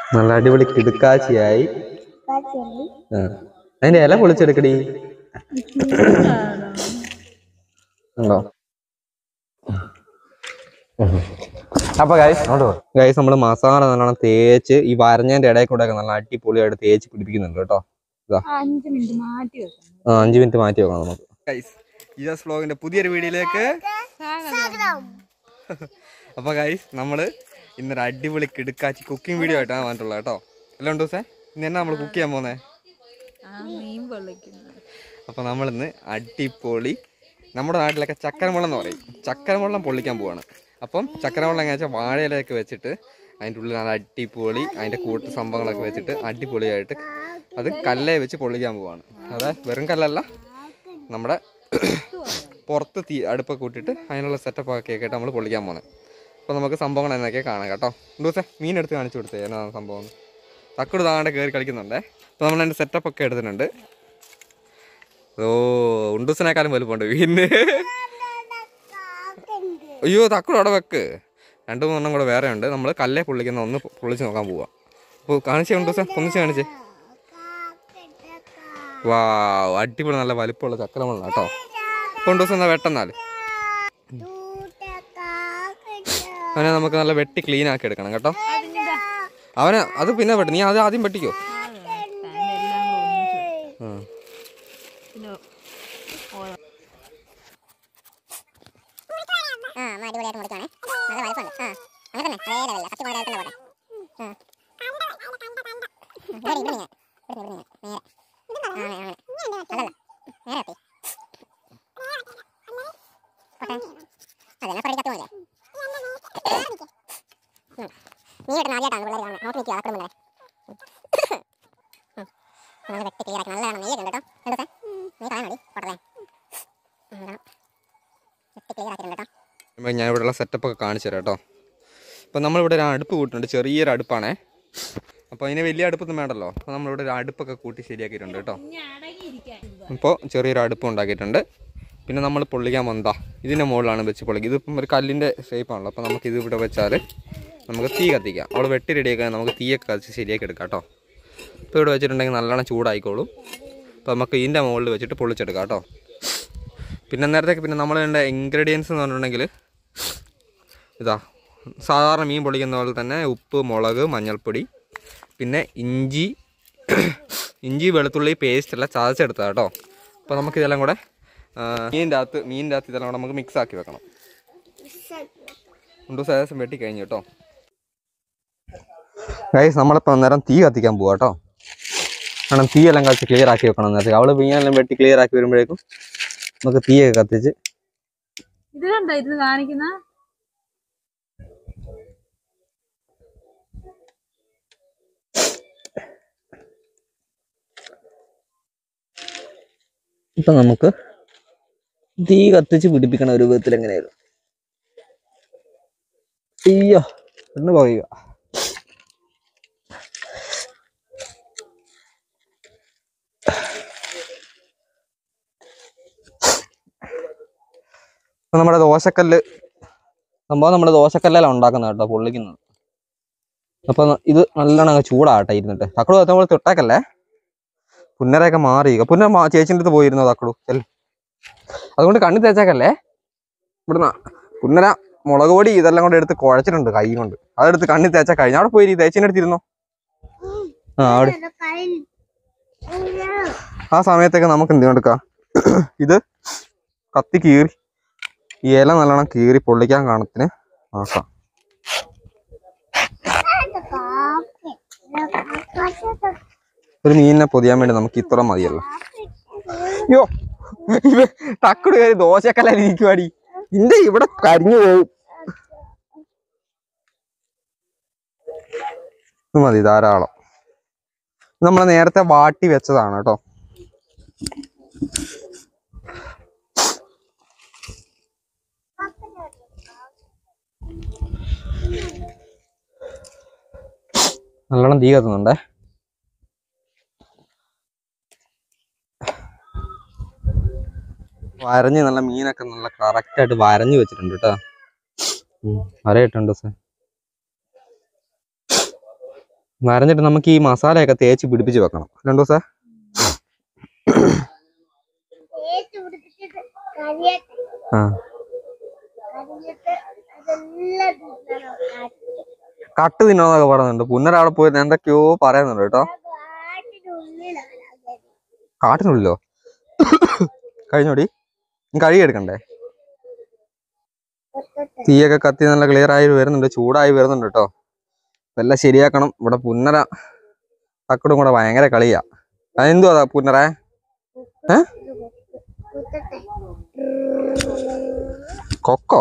നല്ല അടിപൊളി കിടുക്കാച്ചിയായി കാച്ചി ആ. അതിന്റെ ഇല പൊളിച്ചെടുക്കടി ഉണ്ടോ അപ്പൊ ഗൈസ് ഗൈസ് നമ്മൾ മസാല നല്ലോണം തേച്ച് ഈ വരഞ്ഞതിന്റെ ഇടയിൽ കൂടെ ഒക്കെ നല്ല അടിപൊളിയായിട്ട് തേച്ച് പിടിപ്പിക്കുന്നുണ്ട് കേട്ടോ അഞ്ച് മിനിറ്റ് മാറ്റി വെക്കണം ആ അഞ്ച് മിനിറ്റ് മാറ്റി വെക്കാം നമുക്ക് ഗൈസ് ഇജാസ് വ്ലോഗിന്റെ പുതിയൊരു വീഡിയോയിലേക്ക് അപ്പൊ ഗൈസ് നമ്മള് ഇന്നൊരു അടിപൊളി കിടുക്കാച്ചി കുക്കിംഗ് വീഡിയോ ആയിട്ടാണ് വന്നിട്ടുള്ളത് കേട്ടോ എല്ലാം ഉണ്ട് ദിവസം ഇന്ന് എന്നാ നമ്മൾ കുക്ക് ചെയ്യാൻ പോകുന്നേ ആ മീൻ പൊള്ളിക്കുന്നു അപ്പൊ നമ്മളിന്ന് അടിപൊളി നമ്മുടെ നാട്ടിലൊക്കെ ചക്കരമുള്ളം എന്ന് പറയും ചക്കരമുള്ളം പൊള്ളിക്കാൻ പോവാണ് അപ്പം ചക്കരമുള്ളം എങ്ങനെ വെച്ചാൽ വാഴയിലൊക്കെ വെച്ചിട്ട് അതിൻ്റെ ഉള്ളിൽ നല്ല അടിപൊളി അതിൻ്റെ കൂട്ട് സംഭവങ്ങളൊക്കെ വെച്ചിട്ട് അടിപൊളിയായിട്ട് അത് കല്ലേ വെച്ച് പൊള്ളിക്കാൻ പോവാണ് അതായത് വെറും കല്ലല്ല നമ്മുടെ പുറത്ത് തീ അടുപ്പൊക്കെ കൂട്ടിയിട്ട് അതിനുള്ള സെറ്റപ്പ് ഒക്കെ ആയിട്ട് നമ്മൾ പൊള്ളിക്കാൻ പോകുന്നത് അപ്പോൾ നമുക്ക് സംഭവങ്ങൾ എന്നൊക്കെ കാണാം കേട്ടോ ദിവസം മീൻ എടുത്ത് കാണിച്ചു കൊടുത്തേ എന്നാ സംഭവം തക്കുട് താണ്ടെ കയറി കളിക്കുന്നുണ്ടേ അപ്പോൾ നമ്മൾ അതിൻ്റെ സെറ്റപ്പ് ഒക്കെ എടുത്തിട്ടുണ്ട് ഓ ഉണ്ടൂസിനേക്കാളും വലുപ്പമുണ്ട് പിന്നെ അയ്യോ തക്കുട് അവിടെ വെക്ക് രണ്ട് മൂന്നെണ്ണം കൂടെ വേറെ ഉണ്ട് നമ്മൾ കല്ലേ പൊള്ളിക്കുന്ന ഒന്ന് പൊള്ളിച്ച് നോക്കാൻ പോവാം അപ്പോൾ കാണിച്ചേ ഉണ്ടൂസ ഒന്നിച്ച് കാണിച്ചേ വാ അടിപൊളി നല്ല വലിപ്പമുള്ള ചക്രമുള്ള കേട്ടോ അപ്പോൾ ഉണ്ടൂസം എന്നാ വെട്ടെന്നാൽ അവനെ നമുക്ക് നല്ല വെട്ടി ക്ലീൻ ആക്കി എടുക്കണം കേട്ടോ അവനെ അത് പിന്നെ വെട്ടി നീ അത് ആദ്യം വെട്ടിക്കോ ആ ആ അമ്മ അടിപൊളിയായിട്ട് മുറിക്കുവാണേ നല്ല വലുപ്പമുണ്ട് ആ അങ്ങനെ തന്നെ അതേ ലെവലില്ല കത്തി വളരെ തന്നെ പോട്ടെ ആ ഇവിടെ ഇവിടെ ഞാൻ ഇവിടെ ഇവിടെ ഞാൻ നേരെ ആ അങ്ങനെ അല്ലല്ല നേരെ കത്തി പോട്ടെ അതെ ഞാൻ പടി കത്ത് പോലെ നീ ഇവിടെ ആദ്യമായിട്ടാണ് പിള്ളേർ കാണുന്നത് നോക്കി നിൽക്കുക അക്കടെ മുന്നേ നല്ല വെട്ടി ക്ലിയർ ആക്കി നല്ലതാണ് നെയ്യൊക്കെ ഉണ്ട് കേട്ടോ കണ്ടോ നീ കാണാൻ മതി പോട്ടെ വെട്ടി ക്ലിയർ ആക്കിയിട്ടുണ്ട് കേട്ടോ അപ്പോൾ ഞാൻ ഇവിടെയുള്ള സെറ്റപ്പ് ഒക്കെ കാണിച്ചു തരാം കേട്ടോ അപ്പോൾ നമ്മളിവിടെ ഒരു അടുപ്പ് കൂട്ടുന്നുണ്ട് ചെറിയൊരു അടുപ്പാണേ അപ്പോൾ അതിന് വലിയ അടുപ്പൊന്നും വേണ്ടല്ലോ അപ്പോൾ നമ്മളിവിടെ ഒരു അടുപ്പൊക്കെ കൂട്ടി ശരിയാക്കിയിട്ടുണ്ട് കേട്ടോ ഇപ്പോൾ ചെറിയൊരു അടുപ്പ് ഉണ്ടാക്കിയിട്ടുണ്ട് പിന്നെ നമ്മൾ പൊള്ളിക്കാൻ വന്നതാ ഇതിൻ്റെ മുകളിലാണ് വെച്ച് പൊള്ളിക്കുക ഇതിപ്പം ഒരു കല്ലിൻ്റെ ഷേപ്പാണല്ലോ അപ്പോൾ നമുക്ക് ഇത് ഇവിടെ വെച്ചാൽ നമുക്ക് തീ കത്തിക്കാം അവൾ വെട്ടി റെഡിയാക്കാൻ നമുക്ക് തീയൊക്കെ കത്തിച്ച് ശരിയാക്കി എടുക്കാം കേട്ടോ ഇപ്പോൾ ഇവിടെ വെച്ചിട്ടുണ്ടെങ്കിൽ നല്ലോണം ചൂടായിക്കോളും അപ്പോൾ നമുക്ക് ഇതിൻ്റെ മുകളിൽ വെച്ചിട്ട് പൊള്ളിച്ചെടുക്കാം കേട്ടോ പിന്നെ നേരത്തേക്ക് പിന്നെ നമ്മൾ വേണ്ട ഇൻഗ്രീഡിയൻസ് എന്ന് പറഞ്ഞിട്ടുണ്ടെങ്കിൽ ഇതാ സാധാരണ മീൻ പൊളിക്കുന്ന പോലെ തന്നെ ഉപ്പ് മുളക് മഞ്ഞൾപ്പൊടി പിന്നെ ഇഞ്ചി ഇഞ്ചി വെളുത്തുള്ളി പേസ്റ്റ് എല്ലാം ചതച്ചെടുത്തതാ കേട്ടോ അപ്പോൾ നമുക്ക് ഇതെല്ലാം കൂടെ ആ, മീനിൻ്റെ അകത്ത് മീനിൻ്റെ അകത്ത് ഇതെല്ലാം കൂടെ നമുക്ക് മിക്സ് ആക്കി വെക്കണം രണ്ടു ദിവസം ഏകദേശം വെട്ടി കഴിഞ്ഞു കേട്ടോ ഗൈസ് നമ്മളിപ്പോൾ അന്നേരം തീ കത്തിക്കാൻ പോവാ കേട്ടോ കാരണം തീ എല്ലാം കത്തിച്ച് ക്ലിയർ ആക്കി വെക്കണം നേരത്തെ അവള് മീനെല്ലാം വെട്ടി ക്ലിയർ ആക്കി വരുമ്പോഴേക്കും നമുക്ക് തീയൊക്കെ കത്തിച്ച് ഇത് കണ്ടോ ഇത് കാണിക്കുന്ന ഇപ്പൊ നമുക്ക് തീ കത്തിച്ച് പിടിപ്പിക്കണ ഒരു വിധത്തിൽ എങ്ങനെയായിരുന്നു അയ്യോ എന്ന് പറയുക ഇപ്പൊ നമ്മുടെ ദോശക്കല്ല് സംഭവം നമ്മുടെ ദോശക്കല്ലെല്ലാം ഉണ്ടാക്കുന്നത് കേട്ടോ പൊള്ളിക്കുന്നത് അപ്പൊ ഇത് നല്ലോണം അങ്ങ് ചൂടാട്ടെ ഇരുന്നിട്ട് തക്കടു നമ്മൾ തൊട്ടേക്കല്ലേ പുന്നരയൊക്കെ മാറി പുന്ന മാ- ചേച്ചിൻ്റെ അടുത്ത് പോയിരുന്നു തക്കടു ചെൽ അതുകൊണ്ട് കണ്ണി തേച്ചേക്കല്ലേ ഇവിടുന്ന് പുന്നര മുളക് പൊടി ഇതെല്ലാം കൊണ്ട് എടുത്ത് കുഴച്ചിട്ടുണ്ട് കൈ കൊണ്ട് അതെടുത്ത് കണ്ണി തേച്ചാൽ കഴിഞ്ഞ അവിടെ പോയി തേച്ചിൻ്റെ അടുത്തിരുന്നോ ആ അവിടെ ആ സമയത്തൊക്കെ നമുക്ക് എന്ത് എടുക്കാം ഇത് കത്തി കീറി ഈ ഇല നല്ലോണം കീറി പൊള്ളിക്കാൻ കാണത്തിന് ആക്കാം ഒരു മീനിനെ പൊതിയാൻ വേണ്ടി നമുക്ക് ഇത്ര മതിയല്ലോ അയ്യോ ഇവ തക്കട് കയറി ദോശക്കല്ല ഇരിക്കുവാടി നിന്റെ ഇവിടെ കരിഞ്ഞു പോകും ഇത് മതി ധാരാളം നമ്മൾ നേരത്തെ വാട്ടി വെച്ചതാണ് കേട്ടോ നല്ലോണം തീ കത്തുന്നുണ്ടേ വരഞ്ഞ് നല്ല മീനൊക്കെ നല്ല കറക്റ്റ് ആയിട്ട് വരഞ്ഞ് വെച്ചിട്ടുണ്ട് കേട്ടോ വരയിട്ടുണ്ട് സാർ നരഞ്ഞിട്ട് നമുക്ക് ഈ മസാലയൊക്കെ തേച്ച് പിടിപ്പിച്ച് വെക്കണം രണ്ടു ദിവസം ആ കട്ട് തിന്നോന്നൊക്കെ പറയുന്നുണ്ട് പുന്നരവിടെ പോയി എന്തൊക്കെയോ പറയുന്നുണ്ട് കേട്ടോ കാട്ടിനുള്ളിലോ കഴിഞ്ഞോടി നീ കഴുകിയെടുക്കണ്ടേ തീയൊക്കെ കത്തി നല്ല ക്ലിയർ ആയി വരുന്നുണ്ട് ചൂടായി വരുന്നുണ്ട് കേട്ടോ ഇതെല്ലാം ശരിയാക്കണം ഇവിടെ പുന്നര തക്കടും കൂടെ ഭയങ്കര കളിയാ അതെന്തുവാ പുന്നറേ ഏ കൊക്കോ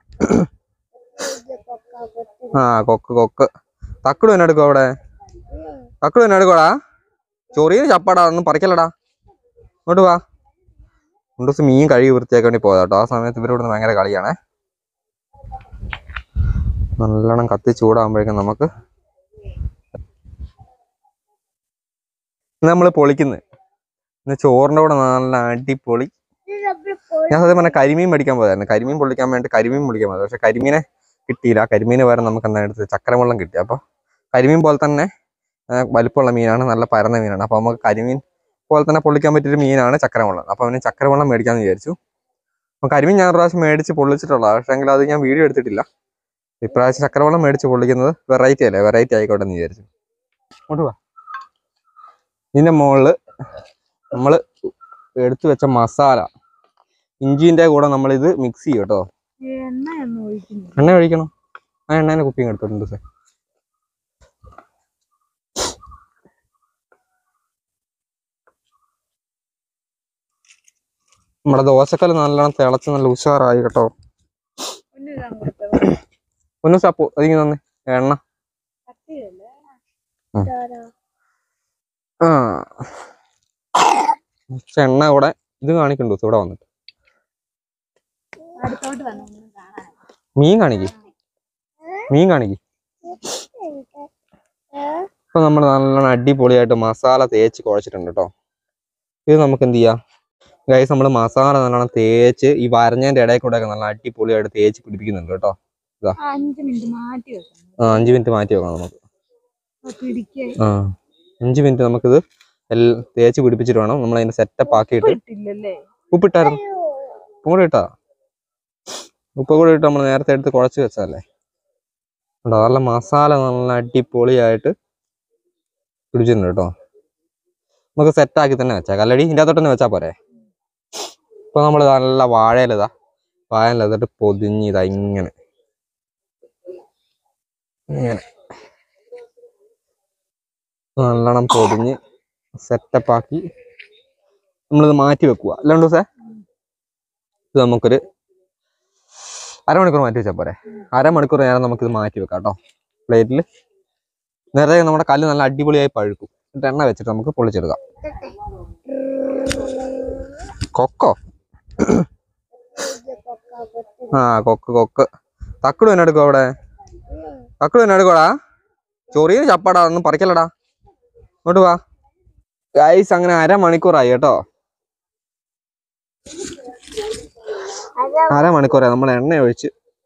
ആ കൊക്ക് കൊക്ക് തക്കടും എന്നെ എടുക്കും അവിടെ തക്കടും എന്നെ എടുക്കോടാ ചൊറിയ ചപ്പാടാ ഒന്നും പറിക്കല്ലടാ ഇങ്ങോട്ട് വാ രണ്ടു ദിവസം മീൻ കഴുകി വൃത്തിയാക്കാൻ വേണ്ടി പോയതാ കേട്ടോ ആ സമയത്ത് ഇവരോട് ഭയങ്കര കളിയാണേ നല്ലോണം കത്തി ചൂടാകുമ്പോഴേക്കും നമുക്ക് നമ്മൾ പൊളിക്കുന്നത് ഇന്ന് ചോറിൻ്റെ കൂടെ നല്ല അടിപൊളി ഞാൻ സത്യം പറഞ്ഞാൽ കരിമീൻ മേടിക്കാൻ പോയതായിരുന്നു കരിമീൻ പൊള്ളിക്കാൻ വേണ്ടി കരിമീൻ പൊള്ളിക്കാൻ പോയത് പക്ഷെ കരിമീനെ കിട്ടിയില്ല കരിമീന് പകരം നമുക്ക് എന്താ എടുത്തത് ചക്കരവെള്ളം കിട്ടി അപ്പോൾ കരിമീൻ പോലെ തന്നെ ആ, വലിപ്പമുള്ള മീനാണ് നല്ല പരന്ന മീനാണ് അപ്പോൾ നമുക്ക് കരിമീൻ പോലെ തന്നെ പൊള്ളിക്കാൻ പറ്റിയൊരു മീനാണ് ചക്കരവെള്ളം അപ്പോൾ അവന് ചക്കരവെള്ളം മേടിക്കാമെന്ന് വിചാരിച്ചു അപ്പോൾ കരിമീൻ ഞാൻ ഒരു പ്രാവശ്യം മേടിച്ച് പൊള്ളിച്ചിട്ടുള്ള പക്ഷേ എങ്കിൽ അത് ഞാൻ വീഡിയോ എടുത്തിട്ടില്ല ഇപ്രാവശ്യം ചക്കരവെള്ളം മേടിച്ച് പൊള്ളിക്കുന്നത് വെറൈറ്റി അല്ലേ വെറൈറ്റി ആയിക്കോട്ടെ എന്ന് വിചാരിച്ചു അങ്ങോട്ട് വാ ഇതിൻ്റെ മുകളിൽ നമ്മൾ എടുത്തു വെച്ച മസാല ഇഞ്ചിൻ്റെ കൂടെ നമ്മളിത് മിക്സ് ചെയ്യും കേട്ടോ എണ്ണയൊന്നും ഒഴിക്കുന്നു എണ്ണ ഒഴിക്കണം ആ എണ്ണേനെ കുപ്പിയും എടുത്തിട്ടുണ്ട് സാർ നമ്മുടെ ദോശക്കല്ല് നല്ലോണം തിളച്ച് നല്ല ഉഷാറായി കേട്ടോ ഒന്ന് ഇതാ കൊടുത്തത് ഒന്ന് സപ്പോ അതിങ്ങ് തന്നെ എണ്ണ കത്തിയല്ലേ ആ കുറച്ച് എണ്ണ കൂടെ ഇത് കാണിക്കണ്ടോ ഇവിടെ വന്നിട്ട് അടുത്തോട്ട് വന്നു ഒന്ന് കാണാൻ മീൻ കാണിക്ക് മീൻ കാണിക്ക് ഇപ്പൊ നമ്മൾ നല്ലോണം അടിപൊളിയായിട്ട് മസാല തേച്ച് കുഴച്ചിട്ടുണ്ട് കേട്ടോ ഇത് നമുക്ക് എന്ത് ചെയ്യാം ഗൈസ് നമ്മൾ മസാല നല്ലോണം തേച്ച് ഈ വരഞ്ഞതിന്റെ ഇടയിൽ കൂടെ ഒക്കെ നല്ല അടിപൊളിയായിട്ട് തേച്ച് പിടിപ്പിക്കുന്നുണ്ട് കേട്ടോ ആ, അഞ്ച് മിനിറ്റ് മാറ്റി വെക്കണം ആ അഞ്ച് മിനിറ്റ് മാറ്റി വെക്കണം നമുക്ക് അപ്പൊ പിടിക്കാൻ ആ അഞ്ച് മിനിറ്റ് നമുക്കിത് എല്ലാം തേച്ച് പിടിപ്പിച്ചിട്ട് വേണം നമ്മൾ അതിന്റെ സെറ്റപ്പ് ആക്കിയിട്ട് ഇട്ടില്ലല്ലേ ഉപ്പിട്ടായിരുന്നു ഉപ്പ് കൂടെ ഇട്ടാ ഉപ്പ് കൂടെ ഇട്ട് നമ്മൾ നേരത്തെ എടുത്ത് കുഴച്ച് വെച്ചതല്ലേ ഉണ്ടോ നല്ല മസാല നല്ല അടിപൊളിയായിട്ട് പിടിച്ചിട്ടുണ്ട് കേട്ടോ നമുക്ക് സെറ്റാക്കി തന്നെ വെച്ചേക്കാം അല്ലടി ഇതിൻ്റെ അകത്തോട്ട് തന്നെ വെച്ചാൽ പോരെ ഇപ്പൊ നമ്മൾ നല്ല വാഴയിലതാ വാഴയിലതിട്ട് പൊതിഞ്ഞ് ഇതാ ഇങ്ങനെ ഇങ്ങനെ നല്ലോണം പൊതിഞ്ഞ് സെറ്റപ്പ് ആക്കി നമ്മളിത് മാറ്റി വെക്കുക അല്ലാണ്ട് ദിവസേ ഇത് നമുക്കൊരു അരമണിക്കൂർ മാറ്റി വെച്ചാൽ പോരെ അരമണിക്കൂർ നേരം നമുക്കിത് മാറ്റി വെക്കാം കേട്ടോ പ്ലേറ്റിൽ നേരത്തെ നമ്മുടെ കല്ല് നല്ല അടിപൊളിയായി പഴുക്കും എന്നിട്ട് എണ്ണ വെച്ചിട്ട് നമുക്ക് പൊള്ളിച്ചെടുക്കാം കൊക്കോ ആ കൊക്ക് കൊക്ക് തക്കടു എന്നെ എടുക്കും അവിടെ തക്കടു എന്നെ എടുക്കോടാ ചൊറിയ ചപ്പാടാ ഒന്നും പറിക്കല്ലടാ ഇങ്ങോട്ട് വാ ഗൈസ് അങ്ങനെ അരമണിക്കൂറായി കേട്ടോ അരമണിക്കൂറായി നമ്മൾ എണ്ണ ഒഴിച്ച്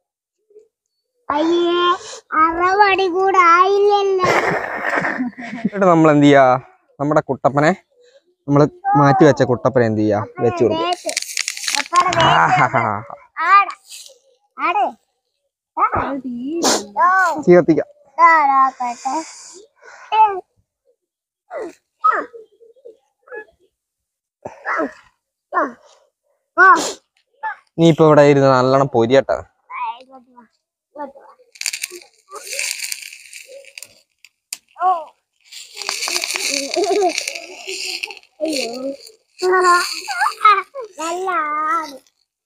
അയ്യേ അറവടി കൂടെ ആയില്ലല്ലോ എന്നിട്ട് നമ്മൾ എന്ത് ചെയ്യാ നമ്മുടെ കുട്ടപ്പനെ നമ്മൾ മാറ്റി വെച്ച കുട്ടപ്പനെ എന്ത് ചെയ്യാ വെച്ച് കൊടുക്കും ആഹാഹാ. ആട ആട് തീ കത്തിക്കാം ധാരാക്കട്ടെ നീ ഇപ്പൊ ഇവിടെ ഇരുന്ന് നല്ലോണം പൊരിയട്ടാ നല്ല ആട്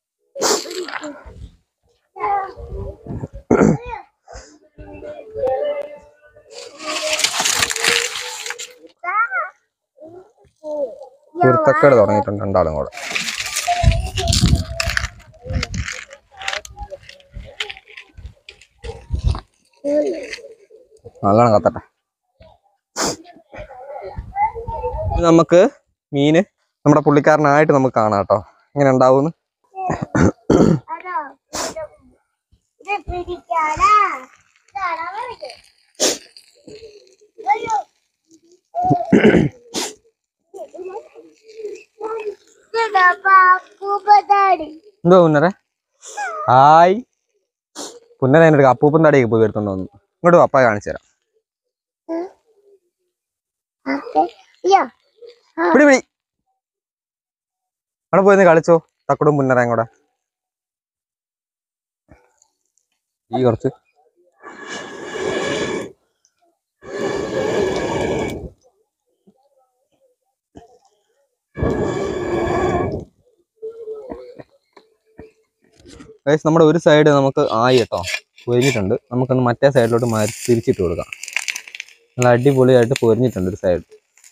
കുരുത്തക്കേട് തുടങ്ങിയിട്ടുണ്ട് രണ്ടാളും കൂടെ നല്ലോണം കത്തട്ടെ ഇത് നമുക്ക് മീന് നമ്മുടെ പുള്ളിക്കാരനായിട്ട് നമുക്ക് കാണാം കേട്ടോ എങ്ങനെ ഉണ്ടാവുമെന്ന് അതോ ഇത് പിടിക്കാടാ ഇതാടാ വരയ്ക്ക്. എന്തോ പുന്നരെ ഹായ് പുന്നര എൻ്റെ അടുക്ക അപ്പൂപ്പൻ തടിയൊക്കെ പോയി എടുത്തോണ്ട് വന്നു ഇങ്ങോട്ട് പപ്പ കാണിച്ചു തരാം പിടി പിടി അവിടെ പോയി ഒന്ന് കളിച്ചോ തക്കടും പുന്നരയും കൂടെ ഈ കുറച്ച് ഗൈസ് നമ്മുടെ ഒരു സൈഡ് നമുക്ക് ആയി കേട്ടോ പൊരിഞ്ഞിട്ടുണ്ട് നമുക്കൊന്ന് മറ്റേ സൈഡിലോട്ട് മാറ്റി തിരിച്ചിട്ട് കൊടുക്കാം നല്ല അടിപൊളിയായിട്ട് പൊരിഞ്ഞിട്ടുണ്ട് ഒരു സൈഡ്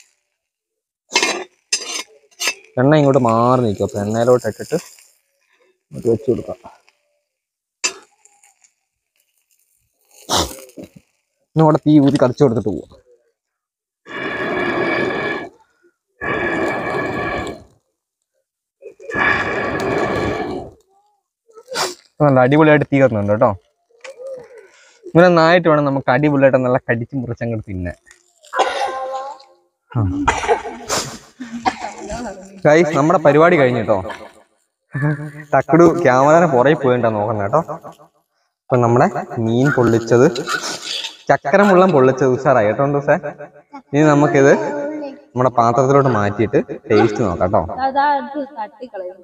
എണ്ണ ഇങ്ങോട്ട് മാറി നിൽക്കും അപ്പൊ എണ്ണയിലോട്ട് ഇട്ടിട്ട് ഇങ്ങോട്ട് വെച്ച് കൊടുക്കാം ഇന്ന് അവിടെ തീ ഊതി കറച്ചു കൊടുത്തിട്ട് പോവാം നല്ല അടിപൊളിയായിട്ട് തീ കത്തുന്നുണ്ട് കേട്ടോ ഇങ്ങനെ നന്നായിട്ട് വേണം നമുക്ക് അടിപൊളിയായിട്ട് നല്ല കടിച്ച് മുറിച്ചങ്ങോട്ട് തിന്നാൻ ഗൈസ് നമ്മുടെ പരിപാടി കഴിഞ്ഞു കേട്ടോ തക്കടു ക്യാമറനെ പുറകെ പോയിട്ടാ നോക്കണം കേട്ടോ അപ്പൊ നമ്മുടെ മീൻ പൊള്ളിച്ചത് ചക്കരമുള്ളം പൊള്ളിച്ചത് ഉഷാറായി കേട്ടോ ദിവസേ ഇനി നമുക്കിത് നമ്മുടെ പാത്രത്തിലോട്ട് മാറ്റിയിട്ട് ടേസ്റ്റ് നോക്കാം കേട്ടോ അതാ അത് തട്ടിക്കളയും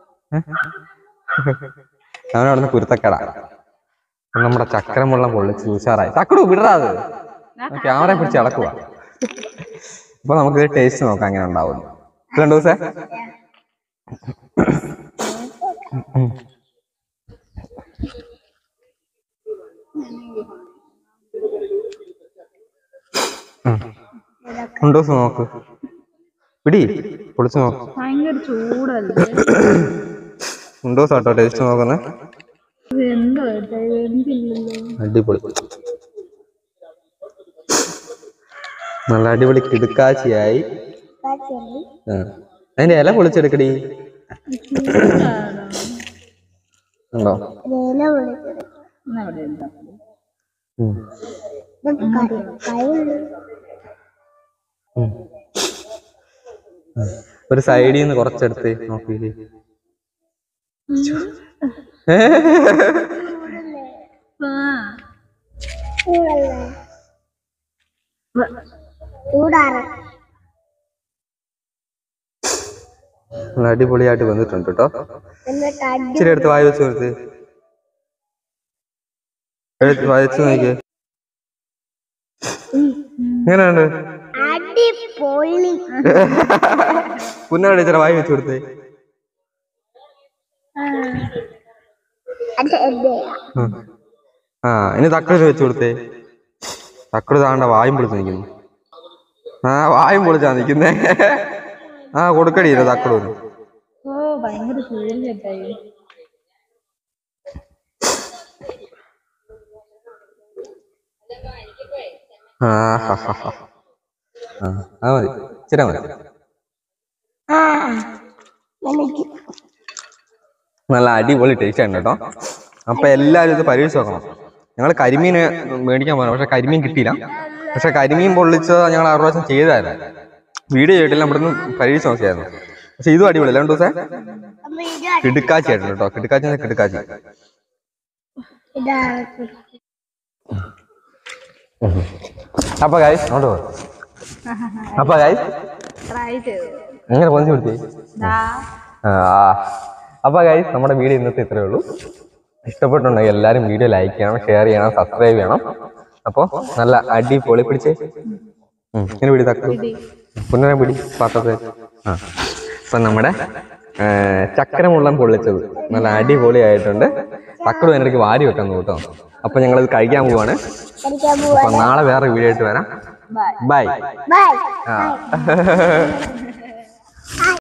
അവൻ അവിടുന്ന് കുരുത്തക്കട അപ്പൊ നമ്മുടെ ചക്കരമുള്ളം പൊള്ളിച്ച് ഉഷാറായി തക്കടു വിടറാത് ക്യാമറ പിടിച്ച് ഇളക്കുക അപ്പൊ നമുക്ക് ടേസ്റ്റ് നോക്കാം എങ്ങനെ ഉണ്ടാവും രണ്ടു ദിവസേ രണ്ടു ദിവസം നോക്ക് പിടി പൊളിച്ച് നോക്ക് ഭയങ്കര ചൂടല്ലേ രണ്ടു ദിവസം കേട്ടോ ടേസ്റ്റ് നോക്കുന്നേ ഇത് എന്തോ ഏട്ടാ, ഇത് എന്തില്ലല്ലോ അടിപൊളി നല്ല അടിപൊളി കിടുക്കാച്ചിയായി ആ. അതിന്റെ ഇല പൊളിച്ചെടുക്കടി ഉണ്ടോ എന്നാ ഇവിടെ എന്താ ഉം. ഉം. ഒരു സൈഡിൽ നിന്ന് കുറച്ചെടുത്ത് നോക്കിയില്ലേ ആ നല്ല അടിപൊളിയായിട്ട് വന്നിട്ടുണ്ട് കേട്ടോ ഇച്ചിരി എടുത്ത് വായി വെച്ച് കൊടുത്ത് എടുത്ത് വായി വെച്ച് നോക്കിയേ എങ്ങനെയുണ്ട് പുന്നാട് ഇച്ചിരി വായി വെച്ച് കൊടുത്തേ ഉം. ആ ഇനി തക്കട് വെച്ച് കൊടുത്തേ തക്കട് താണ്ട വായും പൊളിച്ച് നിൽക്കുന്നു ആ വായും പൊളിച്ചാ നിക്കുന്നേ ആ കൊടുക്കടിയില്ല തക്കടൂന് ഓ ഭയങ്കര ചൂട് ചേട്ടായി ആ ഹ, ഹ, ഹ. ആ അത് മതി ഇച്ചിരി മതി നല്ല അടിപൊളി ടേസ്റ്റ് ആണ് കേട്ടോ അപ്പൊ എല്ലാവരും ഇത് പരീക്ഷിച്ച് നോക്കണം ഞങ്ങൾ കരിമീൻ മേടിക്കാൻ പോകണം പക്ഷെ കരിമീൻ കിട്ടിയില്ല പക്ഷെ കരിമീൻ പൊള്ളിച്ചത് ഞങ്ങൾ ആറ് പ്രാവശ്യം ചെയ്തായിരുന്നു വീഡിയോ ചെയ്തിട്ടില്ല ഇവിടുന്ന് പരീക്ഷിച്ച് നോക്കിയായിരുന്നു പക്ഷെ ഇതും അടിപൊളി രണ്ട് ദിവസം കിടുക്കാച്ചി ആയിരുന്നു കേട്ടോ കിടുക്കാച്ചി എന്ന് കിടുക്കാച്ചി അപ്പൊ ഗായ്സ് അങ്ങോട്ട് പോ അപ്പൊ ഗായ്സ് ട്രൈ ചെയ്തു എങ്ങനെ പൊന്നിച്ചു കൊടുത്തേ ദാ ആ അപ്പൊ ഗൈസ് നമ്മുടെ വീഡിയോ ഇന്നത്തെ ഇത്രയേ ഉള്ളൂ ഇഷ്ടപ്പെട്ടുണ്ടെങ്കിൽ എല്ലാവരും വീഡിയോ ലൈക്ക് ചെയ്യണം ഷെയർ ചെയ്യണം സബ്സ്ക്രൈബ് ചെയ്യണം അപ്പോൾ നല്ല അടി പൊളി പിടിച്ചേ ഉം, ഇങ്ങനെ പിടി തക്കു പുനരം പിടി പാത്രത്തെ ആ അപ്പൊ നമ്മുടെ ഏ, ചക്കരമുള്ളം പൊള്ളിച്ചത് നല്ല അടിപൊളിയായിട്ടുണ്ട് തക്കട് അതിനിടയ്ക്ക് വാരി വെക്കാൻ കേട്ടോ അപ്പൊ ഞങ്ങളത് കഴിക്കാൻ പോവാണ് അപ്പൊ നാളെ വേറെ വീഡിയോ ആയിട്ട് വരാം ബൈ ബൈ ആ